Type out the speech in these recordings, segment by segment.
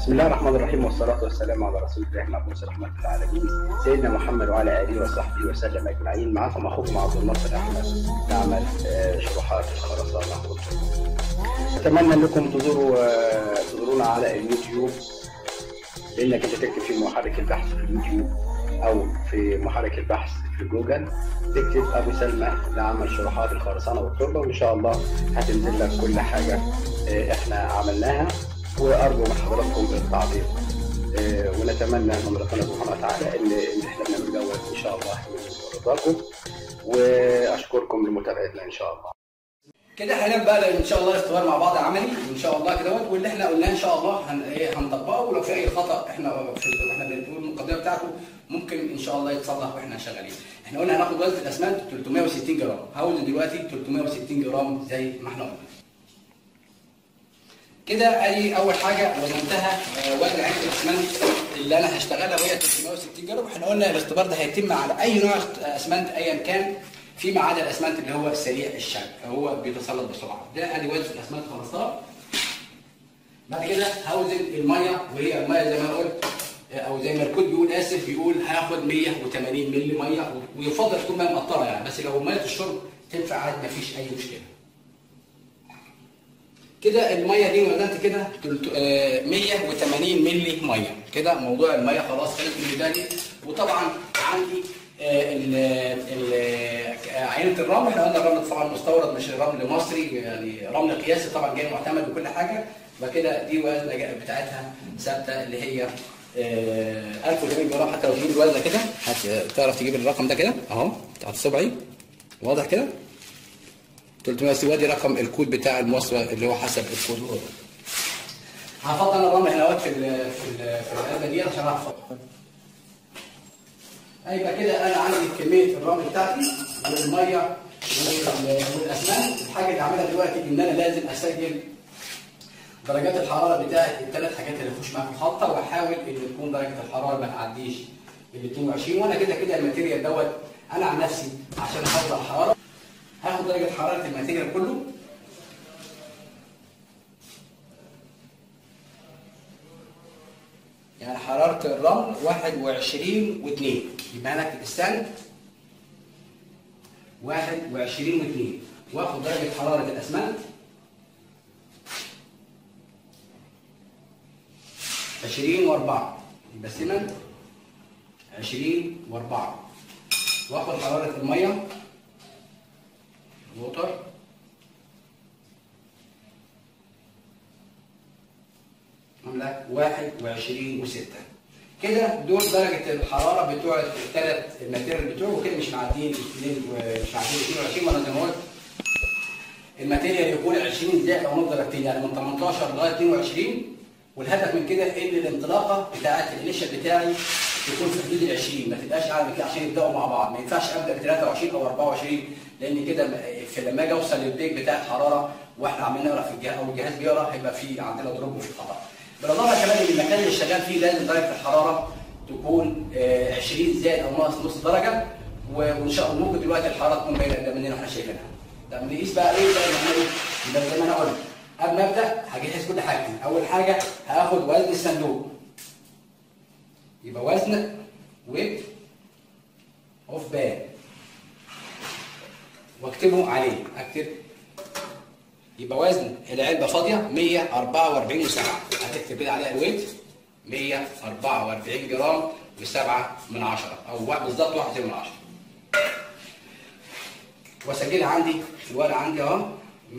بسم الله الرحمن الرحيم والصلاة والسلام على رسول الله مبعوث رحمة العالمين سيدنا محمد وعلى آله وصحبه وسلم أجمعين معكم أخوكم عبد الناصر أحمد نعمل آه، شروحات الخرسانة أتمنى أنكم تزوروا آه، تزورونا على اليوتيوب لأنك أنت تكتب في محرك البحث في اليوتيوب أو في محرك البحث في جوجل تكتب أبو سلمى لعمل شروحات الخرسانة والتربة وإن شاء الله هتنزل لك كل حاجة آه، إحنا عملناها وارجو من حضراتكم التعليق آه، ونتمنى من ربنا سبحانه وتعالى ان ان احنا بنعمل دوت ان شاء الله ينال رضاكم واشكركم لمتابعتنا ان شاء الله كده هنبدا بقى ان شاء الله اختبار مع بعض عملي ان شاء الله كده واللي احنا قلناه ان شاء الله هن... ايه هنطبقه ولو في اي خطا احنا في احنا بنقول المقدمه بتاعته ممكن ان شاء الله يتصلح واحنا شغالين احنا قلنا هناخد وزن الاسمنت 360 جرام هوزن دلوقتي 360 جرام زي ما احنا قلنا كده ادي اول حاجه وزنتها آه، وزن علبه الاسمنت اللي انا هشتغلها وهي 360 جرام واحنا قلنا الاختبار ده هيتم على اي نوع اسمنت ايا كان فيما عدا الاسمنت اللي هو سريع الشد هو بيتسلط بسرعه ده ادي وزن الاسمنت خلصتها بعد كده هوزن الميه وهي الميه زي ما انا قلت آه، او زي ما الكود بيقول اسف بيقول هاخد 180 مللي ميه ويفضل تكون ميه مقطره يعني بس لو ميه الشرب تنفع عادي مفيش اي مشكله كده الميه دي وزنت كده تلت- آه، 180 مللي ميه كده موضوع الميه خلاص خلص من بالي وطبعا عندي آه، ال ال آه، عينه الرمل احنا قلنا الرمل طبعا مستورد مش رمل مصري يعني رمل قياسي طبعا جاي معتمد وكل حاجه فكده دي وزنه بتاعتها ثابته اللي هي آه، 1080 جرام حتى لو تجيب الوزنه كده هتعرف تجيب الرقم ده كده اهو بتاعت صبعي واضح كده 360 وادي رقم الكود بتاع المواصفه اللي هو حسب الكود هفضل انا الرمل هنا اهوت في ال في ال في العلبه دي عشان اعرف هيبقى كده انا عندي كميه الرمل بتاعتي والميه وال- والاسمنت الحاجه اللي هعملها دلوقتي ان انا لازم اسجل درجات الحراره بتاعت الثلاث حاجات اللي هخش معاها في الخلطه واحاول ان تكون درجه الحراره ما تعديش ال 22 وانا كده كده الماتيريال دوت انا عن نفسي عشان احافظ على الحراره هاخد درجة حرارة الماتيريال كله يعني حرارة الرمل 21 و2 يبقى انا اكتب السند 21 و2 واخد درجة حرارة الاسمنت 20 و4 يبقى سمن 20 و4 واخد حرارة المية ووتر عاملة 21 و6 كده دول درجة الحرارة بتوع الثلاث الماتيريال بتوعه وكده مش معديين اثنين مش معديين 22 ولا زي ما قلت الماتيريال يكون 20 زائد او نص درجتين يعني من 18 لغايه 22 والهدف من كده ان الانطلاقه بتاعت الانيشال بتاعي تكون في حدود ال 20 ما تبقاش اعلى من كده عشان يبداوا مع بعض ما ينفعش ابدا ب 23 او 24 لان كده في لما اجي اوصل للبيك بتاع الحراره واحنا عمالين نقرا في الجهاز او الجهاز بيقرا هيبقى في عندنا دروب في الخطا بالاضافه كمان ان المكان اللي شغال فيه لازم درجه الحراره تكون آه، 20 زائد او ناقص نص درجه و- وان شاء الله ممكن دلوقتي الحراره تكون باينه قدام مننا واحنا شايفينها طب نقيس بقى ايه بقى نعمل ايه؟ يبقى زي ما انا قلت قبل ما ابدا هجهز كل حاجتي اول حاجه هاخد وزن الصندوق يبقى وزن ويت اوف بان واكتبه عليه اكتب يبقى وزن العلبه فاضيه 144 و7 هتكتب كده عليها الويت 144 جرام و7 من 10 او واحد- بالظبط 1 من 10 واسجلها عندي في الورقه عندي اهو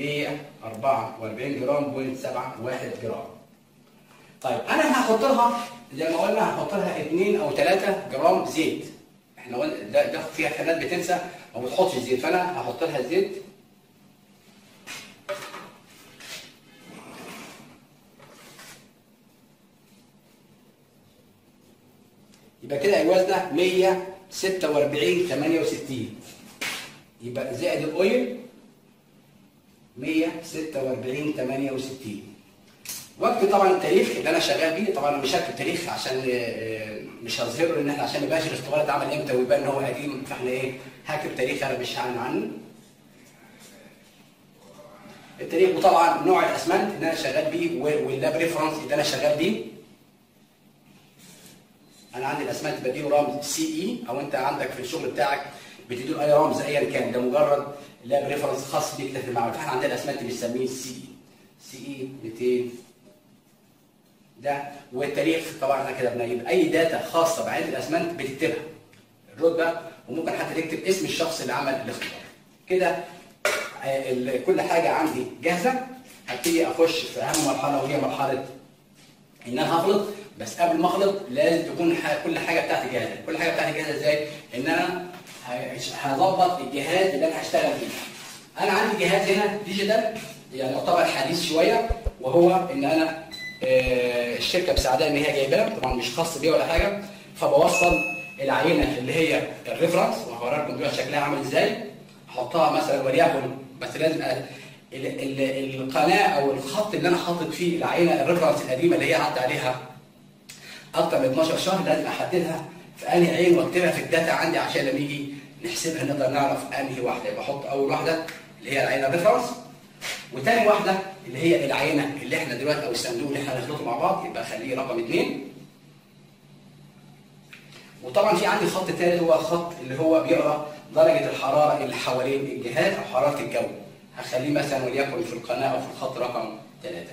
144 جرام بوينت 71 جرام طيب انا هحط لها زي ما قلنا هحط لها 2 او 3 جرام زيت احنا قلنا ده, ده فيها حالات بتنسى ما بتحطش زيت فانا هحط لها زيت يبقى كده الوزنه 146 68 يبقى زائد الاويل 146 68 واكتب طبعا التاريخ اللي انا شغال بيه طبعا مش هكتب تاريخ عشان آه، مش هظهره ان احنا عشان نباشر الاختبار ده عمل امتى ويبان ان هو قديم فاحنا ايه هكتب تاريخ انا مش هعلن عنه التاريخ وطبعا نوع الاسمنت اللي انا شغال بيه واللاب ريفرنس اللي انا شغال بيه انا عندي الاسمنت بديله رمز سي اي او انت عندك في الشغل بتاعك بتديله اي رمز ايا كان ده مجرد لاب ريفرنس خاص بيك في المعمل فاحنا عندنا الاسمنت بنسميه سي اي سي اي 200 ده والتاريخ طبعا احنا كده بنجيب اي داتا خاصه بعين الاسمنت بتكتبها الرتبه وممكن حتى تكتب اسم الشخص اللي عمل الاختبار كده آه، ال- كل حاجه عندي جاهزه هبتدي اخش في اهم مرحله وهي مرحله ان انا هخلط بس قبل ما اخلط لازم تكون ح- كل حاجه بتاعتي جاهزه كل حاجه بتاعتي جاهزه ازاي ان انا ه- هظبط الجهاز اللي انا هشتغل فيه انا عندي جهاز هنا ديجيتال يعني يعتبر حديث شويه وهو ان انا آه، الشركه مساعداني ان هي جايباه طبعا مش خاص بيا ولا حاجه فبوصل العينه اللي هي الريفرنس وهوريكم دلوقتي شكلها عامل ازاي احطها مثلا وليكن بس لازم أ- ال- ال- القناه او الخط اللي انا حاطط فيه العينه الريفرنس القديمه اللي هي عدى عليها اكتر من 12 شهر لازم احددها في انهي عين واكتبها في الداتا عندي عشان لما يجي نحسبها نقدر نعرف انهي واحده يبقى احط اول واحده اللي هي العينه الريفرنس وتاني واحده اللي هي العينه اللي احنا دلوقتي او الصندوق اللي احنا هنخلطه مع بعض يبقى خليه رقم اثنين وطبعا في عندي خط ثالث هو الخط اللي هو بيقرا درجه الحراره اللي حوالين الجهاز او حراره الجو هخليه مثلا وليكن في القناه او في الخط رقم ثلاثه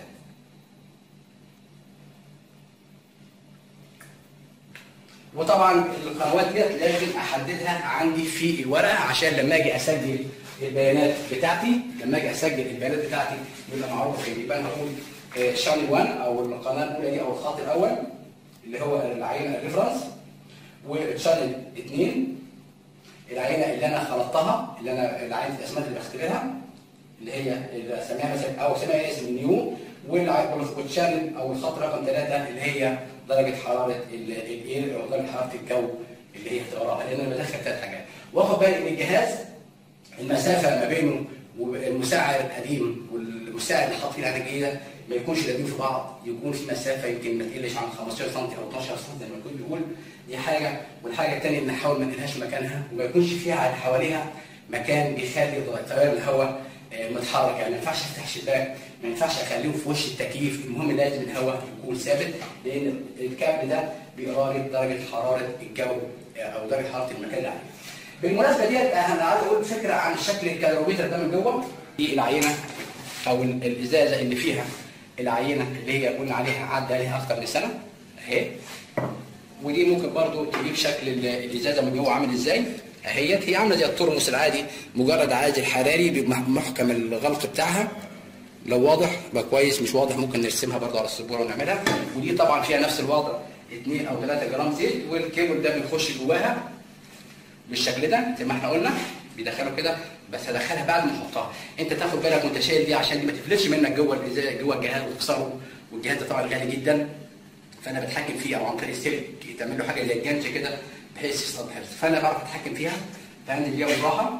وطبعا القنوات ديت لازم احددها عندي في الورقه عشان لما اجي اسجل البيانات بتاعتي لما اجي اسجل البيانات بتاعتي يبقى معروف فين يبقى انا هقول شانل 1 او القناه الاولى دي او الخط الاول اللي هو العينه الريفرنس وشانل 2 العينه اللي انا خلطتها اللي انا العينه الاسمنت اللي بختبرها اللي هي اللي سميها مثلا او سميها اسم نيو والشانل او الخط رقم ثلاثه اللي هي درجه حراره الاير او درجه حراره الجو اللي هي هتقراها لان انا بدخل ثلاث حاجات واخد بالي ان الجهاز المسافه ما بينه والمساعد القديم والمساعد اللي حاط فيه العينه الجديده ما يكونش لازقين في بعض يكون في مسافه يمكن ما تقلش عن 15 سم او 12 سم زي ما الكل بيقول دي حاجه والحاجه الثانيه ان نحاول ما ننقلهاش مكانها وما يكونش فيها على حواليها مكان بيخلي تيار الهواء متحرك يعني ما ينفعش افتح الشباك ما ينفعش اخليه في وش التكييف المهم لازم الهواء يكون ثابت لان الكابل ده بيقرا لي درجه حراره الجو او درجه حراره المكان اللي عليه. بالمناسبه ديت انا عايز اقول فكره عن شكل الكالوريمتر ده من جوه دي العينه او الازازه اللي فيها العينه اللي هي قلنا عليها عدى عليها اكتر من سنه اهي ودي ممكن برضو تجيب شكل الازازه من جوه عامل ازاي اهيت هي عامله زي الترمس العادي مجرد عازل حراري بيبقى محكم الغلق بتاعها لو واضح يبقى كويس مش واضح ممكن نرسمها برضو على السبوره ونعملها ودي طبعا فيها نفس الوضع 2 او 3 جرام زيت والكيبل ده بيخش جواها بالشكل ده زي ما احنا قلنا بيدخله كده بس هدخلها بعد ما احطها انت تاخد بالك وانت شايل دي عشان دي ما تفلتش منك جوه الازاز جوه الجهاز وتكسره والجهاز ده طبعا غالي جدا فانا بتحكم فيه او عن طريق السلك تعمل له حاجه زي الجنش كده بحيث يصطاد حفظ فانا بعرف اتحكم فيها فانزل بيها بالراحه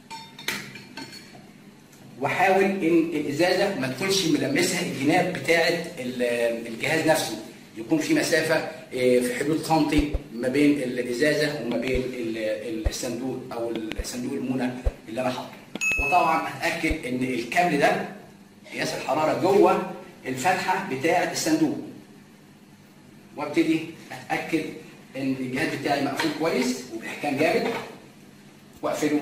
واحاول ان الازازه ما تكونش ملمسها الجناب بتاعه الجهاز نفسه يكون في مسافه في حدود سنتي ما بين الازازه وما بين الصندوق او الصندوق المونه اللي انا حاطه وطبعا اتاكد ان الكابل ده قياس الحراره جوه الفتحه بتاعه الصندوق وابتدي اتاكد ان الجهاز بتاعي مقفول كويس وباحكام جامد واقفله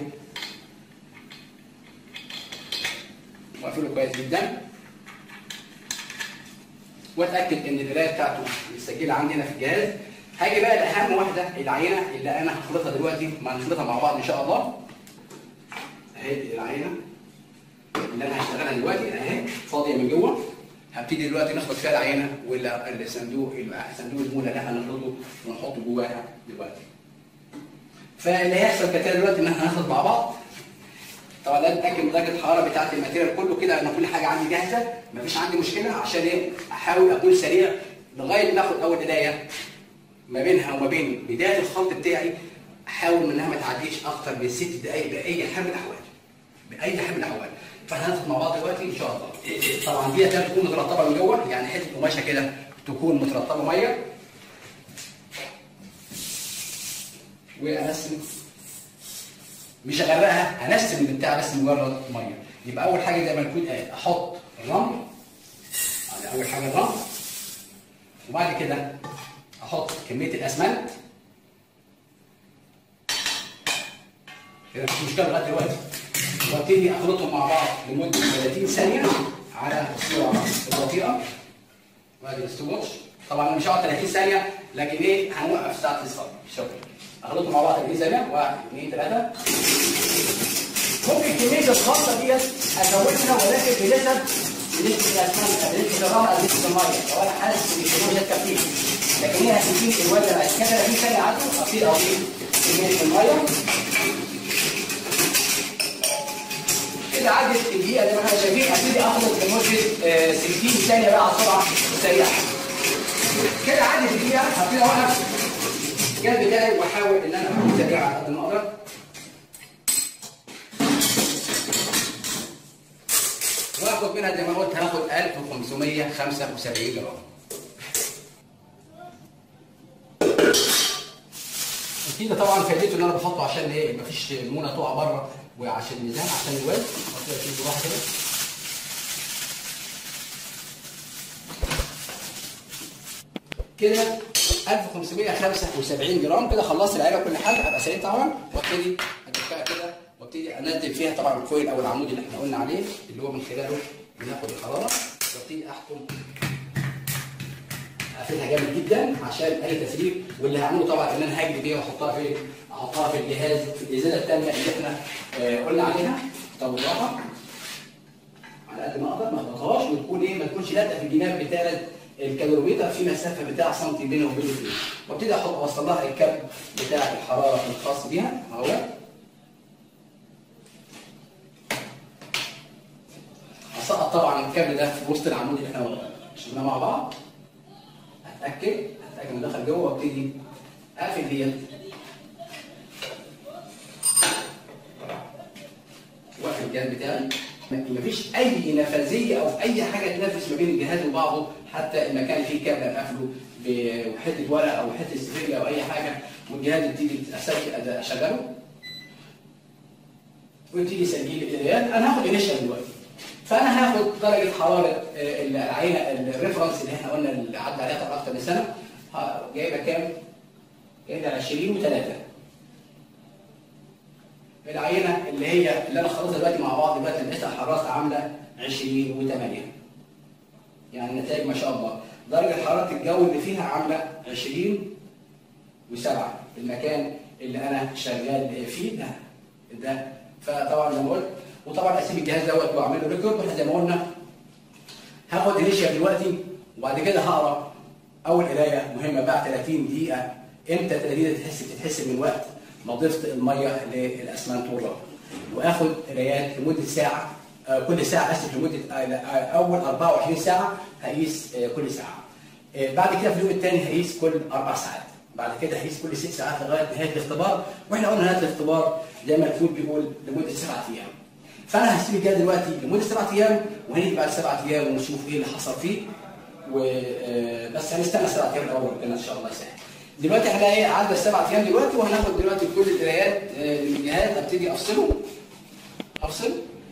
واقفله كويس جدا واتاكد ان القرايه بتاعته متسجله عندي هنا في الجهاز هاجي بقى لاهم واحده العينه اللي انا هخلطها دلوقتي ما هنخلطها مع بعض ان شاء الله اهي العينه اللي انا هشتغلها دلوقتي اهي فاضيه من جوه هبتدي دلوقتي نخلط فيها العينه ولا الصندوق صندوق المونه اللي احنا هنخلطه ونحطه جواها دلوقتي. فاللي هيحصل كده دلوقتي ان احنا هنخلط مع بعض طبعا لازم اتاكد من درجه الحراره بتاعه الماتيريال كله كده ان كل حاجه عندي جاهزه مفيش عندي مشكله عشان ايه احاول اكون سريع لغايه ما اخد اول بدايه ما بينها وما بين بدايه الخلط بتاعي احاول انها ما تعديش اكتر من ست دقائق باي حال من الاحوال باي حال من الاحوال فاحنا هناخد مع بعض دلوقتي ان شاء الله طبعا دي لازم تكون مترطبه من جوه يعني حته قماشه كده تكون مترطبه ميه وانسم مش اغرقها هنسم البتاع بس مجرد ميه يبقى اول حاجه زي ما نكون قايل احط الرمل يعني اول حاجه الرمل وبعد كده احط كميه الاسمنت كده مفيش مشكله لغايه دلوقتي وابتدي اخلطهم مع بعض لمده 30 ثانيه على السرعه البطيئه وادي الستوب واتش طبعا مش هقعد 30 ثانيه لكن ايه هنوقف ساعه الصلاه شكرا اخلطهم مع بعض 30 ثانيه 1 2 3 ممكن كميه الخلطه ديت ازودها ولكن بنسب بنسبه الاسمنت بنسبه الرمل بنسبه الميه لو انا حاسس ان الكميه مش هتكفيني لكن هي هتديني الوزن بعد كده 30 ثانيه عدوا ابتدي اضيف كميه الميه كده عدت الدقيقه زي ما احنا شايفين ابتدي اخلط لمده آه، 60 ثانيه بقى على السرعه السريعه كده عدت الدقيقه هبتدي اوقف الجهاز بتاعي واحاول ان انا اكون سريع على قد ما اقدر واخد منها زي ما قلت هاخد 1575 جرام اكيد طبعا فايدته ان انا بحطه عشان ايه مفيش المونه تقع بره وعشان الميزان عشان الوزن كده اشيل بروحه كده كده 1575 جرام كده خلصت العلبه كل حاجه ابقى سليم طبعا وابتدي ادفها كده وابتدي انزل فيها طبعا الفويل او العمود اللي احنا قلنا عليه اللي هو من خلاله بناخد الحراره وابتدي احكم اقفلها جامد جدا عشان اي تسريب واللي هعمله طبعا ان انا هجري بيها واحطها في احطها في الجهاز في الازازه الثانيه اللي احنا آه، قلنا عليها طب بالراحه على قد ما اقدر ما اضغطهاش وتكون ايه ما تكونش لازقه في الجناب بتاع الكالوريمتر في مسافه بتاع سنتي بينه وبين الاثنين وابتدي احط اوصل لها الكب بتاع الحراره الخاص بيها اهو هسقط طبعا الكابل ده في وسط العمود اللي احنا شفناه مع بعض اتاكد اتاكد انه دخل جوه وابتدي اقفل ديت واقفل الجهاز بتاعي مفيش اي نفاذيه او اي حاجه تنفذ ما بين الجهاز وبعضه حتى المكان فيه كابل أنا قافله بحته ورقه او حته سفنجه او اي حاجه والجهاز يبتدي أسجل- اشغله ويبتدي يسجل لي القرايات انا هاخد انيشال دلوقتي فانا هاخد درجه حراره آه، العينه الريفرنس اللي احنا قلنا اللي عدى عليها طبعا اكتر من سنه ها، جايبه كام؟ جايبه 20 و3 العينه اللي هي اللي انا خلصتها دلوقتي مع بعض دلوقتي لقيتها حرارتها عامله 20 و8 يعني النتائج ما شاء الله درجه حراره الجو اللي فيها عامله 20 و7 المكان اللي انا شغال فيه ده ده فطبعا زي ما قلت وطبعا اسيب الجهاز دوت واعمل له ريكورد واحنا زي ما قلنا هاخد انيشيال دلوقتي وبعد كده هقرا اول قرايه مهمه بعد 30 دقيقه امتى 30 دقيقه تحس تتحسب من وقت ما ضفت الميه للاسمنت والرمل واخد قرايات لمده ساعه آه، كل ساعه اسف لمده آه، لا، آه، اول 24 ساعه هقيس آه، كل ساعه آه، بعد كده في اليوم الثاني هقيس كل اربع ساعات بعد كده هقيس كل ست ساعات لغايه نهايه الاختبار واحنا قلنا نهايه الاختبار زي ما الكود بيقول لمده سبعه ايام فانا هسيب الجهاز دلوقتي لمده سبعه ايام وهنيجي بعد سبعه ايام ونشوف ايه اللي حصل فيه و آه، بس هنستنى سبعه ايام الاول ربنا ان شاء الله يسهل دلوقتي احنا ايه عدى السبعه ايام دلوقتي وهناخد دلوقتي كل القرايات آه، من الجهاز ابتدي افصله افصل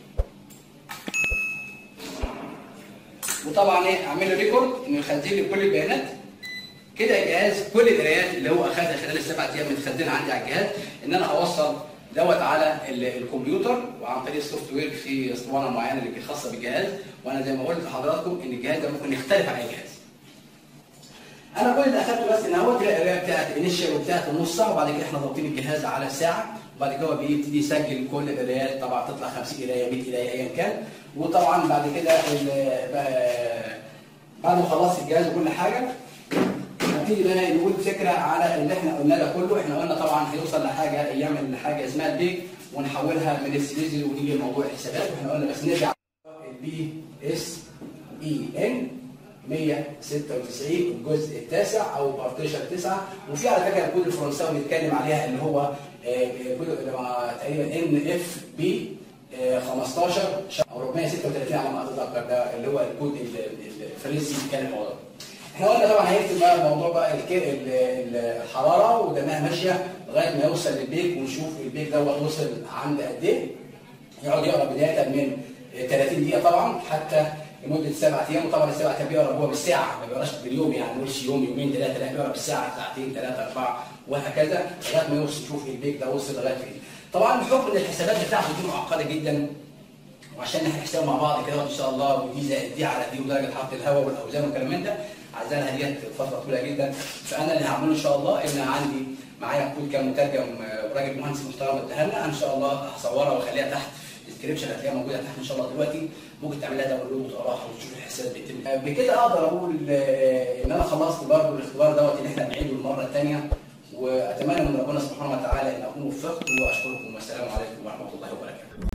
وطبعا ايه اعمل له ريكورد انه يخزن لي كل البيانات كده الجهاز كل القرايات اللي هو اخذها خلال السبع ايام متخزنه عندي على الجهاز ان انا اوصل دوت على ال- الكمبيوتر وعن طريق السوفت وير في اسطوانه معينه اللي خاصه بالجهاز وانا زي ما قلت لحضراتكم ان الجهاز ده ممكن يختلف عن اي جهاز. انا كل اللي اخدته بس ان هو كده القرايه بتاعت الانيشال وبتاعت النص ساعه وبعد كده احنا ضابطين الجهاز على ساعه وبعد كده هو بيبتدي يسجل كل القرايات طبعا تطلع 50 قرايه 100 قرايه ايا كان وطبعا بعد كده ال- ب- بعد ما خلصت الجهاز وكل حاجه نبتدي بقى نقول فكره على اللي احنا قلنا ده كله احنا قلنا طبعا هيوصل لحاجه يعمل حاجه اسمها البيك ونحولها من السيليزي ونيجي لموضوع الحسابات واحنا قلنا بس نرجع البي اس اي ان 196 الجزء التاسع او بارتيشن 9 وفي على فكره الكود الفرنساوي بنتكلم عليها اللي هو آه، كود اللي هو تقريبا ان اف بي 15 او 436 على ما اتذكر ده اللي هو الكود ال- ال- الفرنسي بيتكلم الموضوع ده. احنا قلنا طبعا هيكتب بقى موضوع بقى الك- ال- ال- الحراره ودمها ماشيه لغايه ما يوصل للبيك ونشوف البيك دوت وصل عند قد ايه يقعد يقرا بدايه من 30 دقيقه طبعا حتى لمده سبعة ايام وطبعا السبع ايام بيقرا هو بالساعه ما بيقراش باليوم يعني ما نقولش يوم يومين ثلاثه لا بيقرا بالساعه ساعتين ثلاثه اربعه وهكذا لغايه ما يوصل يشوف البيك ده وصل لغايه فين. طبعا بحكم ان الحسابات بتاعته دي معقده جدا وعشان نحل حساب مع بعض كده ان شاء الله ودي زائد دي على دي ودرجه حراره الهواء والاوزان والكلام من ده عايزينها ديت فتره طويله جدا فانا اللي هعمله ان شاء الله ان عندي معايا كود كام مترجم آه، وراجل مهندس محترم اداها لنا ان شاء الله هصورها واخليها تحت الديسكربشن هتلاقيها موجوده تحت ان شاء الله دلوقتي ممكن تعمل لها داونلود وتقراها وتشوف الحساب بيتم آه، بكده اقدر اقول آه، ان انا خلصت برضه الاختبار دوت اللي احنا بنعيده المره الثانيه واتمنى من ربنا سبحانه وتعالى ان اكون وفقت واشكركم والسلام عليكم ورحمه الله وبركاته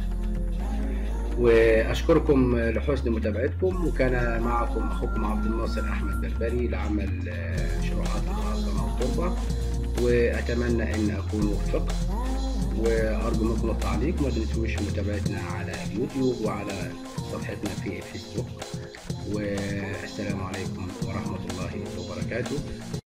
واشكركم لحسن متابعتكم وكان معكم اخوكم عبد الناصر احمد بربري لعمل آه، شروحات الخرسانه والتربه واتمنى ان اكون وفقت وارجو منكم التعليق ما تنسوش متابعتنا على اليوتيوب وعلى صفحتنا في الفيسبوك والسلام عليكم ورحمه الله وبركاته